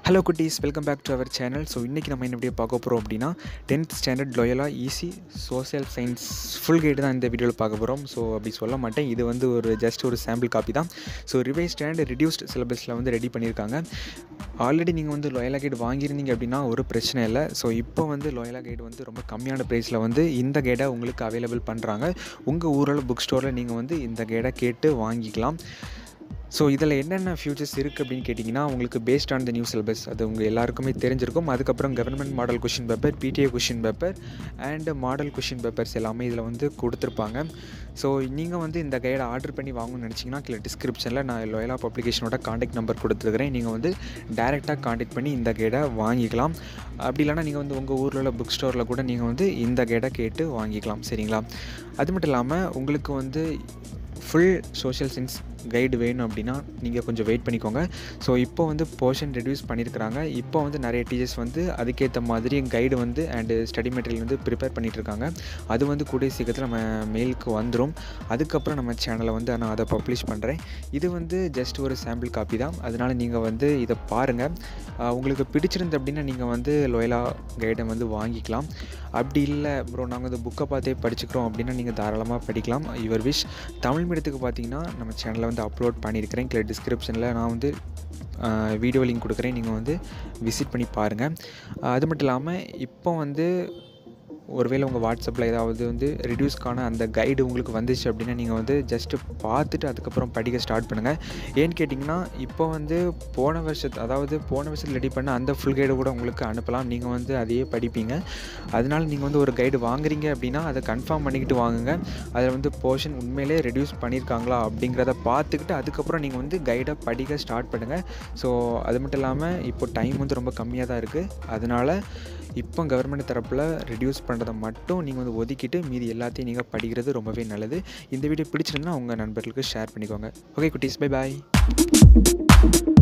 hello குட்டீஸ் welcome back to our channel so இன்றைக்கி நம்ம என்ன வீடியோ பார்க்க போகிறோம் அப்படின்னா tenth standard Loyola easy social science full guide தான் இந்த வீடியோவில் பார்க்க போகிறோம் ஸோ அப்படி சொல்ல மாட்டேன் இது வந்து ஒரு ஜஸ்ட் ஒரு சாம்பிள் காப்பி தான் ஸோ ரிவைஸ்ட் அண்ட் ரிடியூஸ்ட் சிலபஸில் வந்து ரெடி பண்ணியிருக்காங்க ஆல்ரெடி நீங்கள் வந்து லோயலா கைடு வாங்கியிருந்தீங்க அப்படின்னா ஒரு பிரச்சனை இல்லை ஸோ இப்போ வந்து லோயலா கைடு வந்து ரொம்ப கம்மியான ப்ரைஸில் வந்து இந்த கைடை உங்களுக்கு அவைலபிள் பண்ணுறாங்க உங்கள் ஊரில் புக் ஸ்டோரில் நீங்கள் வந்து இந்த கைடை கேட்டு வாங்கிக்கலாம் ஸோ இதில் என்னென்ன ஃபியூச்சர்ஸ் இருக்குது அப்படின்னு கேட்டிங்கன்னா உங்களுக்கு based on the new syllabus அது உங்கள் எல்லாருக்குமே தெரிஞ்சிருக்கும் அதுக்கப்புறம் government model question paper PTA question paper and model question papers எல்லாமே இதில் வந்து கொடுத்துருப்பாங்க ஸோ நீங்கள் வந்து இந்த கைடை ஆர்டர் பண்ணி வாங்கணும்னு நினச்சிங்கன்னா கீழே டிஸ்கிரிப்ஷனில் நான் லோயலா பப்ளிகேஷனோட காண்டாக்ட் நம்பர் கொடுத்துருக்கிறேன் நீங்கள் வந்து டேரெக்டாக காண்டாக்ட் பண்ணி இந்த கைடை வாங்கிக்கலாம் அப்படி இல்லைனா நீங்கள் வந்து உங்கள் ஊரில் உள்ள புக் ஸ்டோரில் கூட நீங்கள் வந்து இந்த கைடை கேட்டு வாங்கிக்கலாம் சரிங்களா அது மட்டும் இல்லாமல் உங்களுக்கு வந்து ஃபுல் சோஷியல் சயின்ஸ் கைடு வேணும் அப்படின்னா நீங்கள் கொஞ்சம் வெயிட் பண்ணிக்கோங்க ஸோ இப்போ வந்து போர்ஷன் ரெடியூஸ் பண்ணியிருக்கிறாங்க இப்போ வந்து நிறைய டீச்சர்ஸ் வந்து அதுக்கேற்ற மாதிரி கைடு வந்து அண்டு ஸ்டடி மெட்டீரியல் வந்து ப்ரிப்பேர் பண்ணிகிட்டு இருக்காங்க அது வந்து கூடிய சீக்கிரத்தில் நம்ம மெயிலுக்கு வந்துடும் அதுக்கப்புறம் நம்ம சேனலை வந்து நான் அதை பப்ளிஷ் பண்ணுறேன் இது வந்து ஜஸ்ட் ஒரு சாம்பிள் காப்பி தான் அதனால் நீங்கள் வந்து இதை பாருங்கள் உங்களுக்கு பிடிச்சிருந்து அப்படின்னா நீங்கள் வந்து லோயலா கைடை வந்து வாங்கிக்கலாம் அப்படி இல்லை ப்ரோ நாங்கள் இந்த புக்கை பார்த்தே படிச்சுக்கிறோம் அப்படின்னா நீங்கள் தாராளமாக படிக்கலாம் யுவர் விஷ் தமிழ் மீடியத்துக்கு பார்த்தீங்கன்னா நம்ம சேனலில் வந்து அப்லோட் பண்ணியிருக்கிறேன் கீழே டிஸ்கிரிப்ஷனில் நான் வந்து வீடியோ லிங்க் கொடுக்குறேன் நீங்கள் வந்து விசிட் பண்ணி பாருங்கள் அது மட்டும் இல்லாமல் இப்போ வந்து ஒருவேளை உங்கள் வாட்ஸ்அப்பில் ஏதாவது வந்து ரிடியூஸ்க்கான அந்த கைடு உங்களுக்கு வந்துச்சு அப்படின்னா நீங்கள் வந்து ஜஸ்ட்டு பார்த்துட்டு அதுக்கப்புறம் படிக்க ஸ்டார்ட் பண்ணுங்கள் ஏன்னு கேட்டிங்கன்னா இப்போ வந்து போன வருஷத்து அதாவது போன வருஷத்தில் ரெடி பண்ண அந்த ஃபுல் கைடு கூட உங்களுக்கு அனுப்பலாம் நீங்கள் வந்து அதையே படிப்பீங்க அதனால நீங்கள் வந்து ஒரு கைடு வாங்குறீங்க அப்படின்னா அதை கன்ஃபார்ம் பண்ணிக்கிட்டு வாங்குங்க அதில் வந்து போர்ஷன் உண்மையிலே ரெடியூஸ் பண்ணியிருக்காங்களா அப்படிங்கிறத பார்த்துக்கிட்டு அதுக்கப்புறம் நீங்கள் வந்து கைடை படிக்க ஸ்டார்ட் பண்ணுங்கள் ஸோ அது மட்டும் இல்லாமல் இப்போ டைம் வந்து ரொம்ப கம்மியாக தான் இருக்குது அதனால் இப்போ கவர்மெண்ட் தரப்பில் ரெடியூஸ் பண்ணுறதை மட்டும் நீங்கள் வந்து ஒதுக்கிட்டு மீதி எல்லாத்தையும் நீங்கள் படிக்கிறது ரொம்பவே நல்லது இந்த வீடியோ பிடிச்சிருந்தா உங்கள் நண்பர்களுக்கு ஷேர் பண்ணிக்கோங்க ஓகே குட்டீஸ் பை பாய்